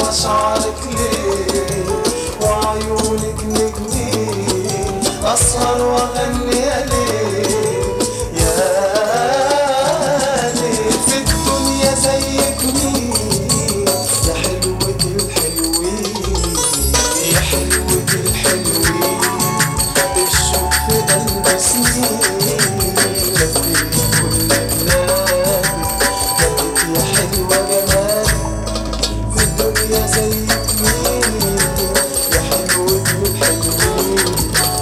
مشاعرك ليه وعيونك نجمين أسهر وأغني يا ليل يا ليل في الدنيا زيك مين يا حلوة الحلوين يا حلوة الحلوين الشوق في قلبي سنين لفيت كل بلادي لقيت يا حلوة جمالك في الدنيا زيك مين يا حلوة الحلوين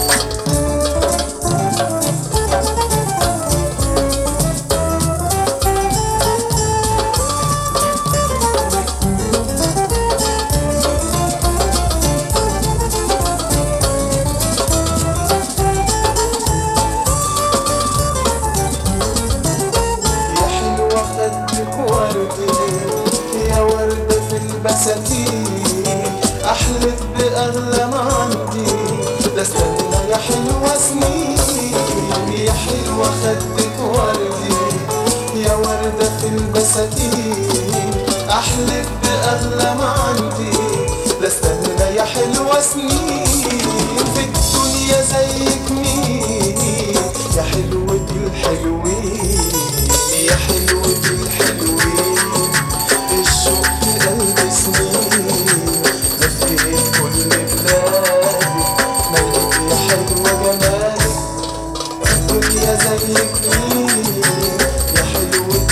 يا حلوة خدك وردي يا وردة في البساتين أحلف بأغلى ما عندي لا استنى يا حلوة سنين يا حلوة خدك وردي يا وردة في البساتين أحلف بأغلى ما عندي لا استنى يا حلوة سنين في الدنيا زيك مين يا حلوة الحلوين يا حلوة الحلوين الشوق في قلبي سنين لفيت كل بلادي ملك يا حلوة جمالك الدنيا زيك مين يا حلوة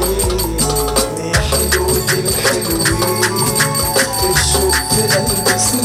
الحلوين يا حلوة الحلوين الشوق في قلبي سنين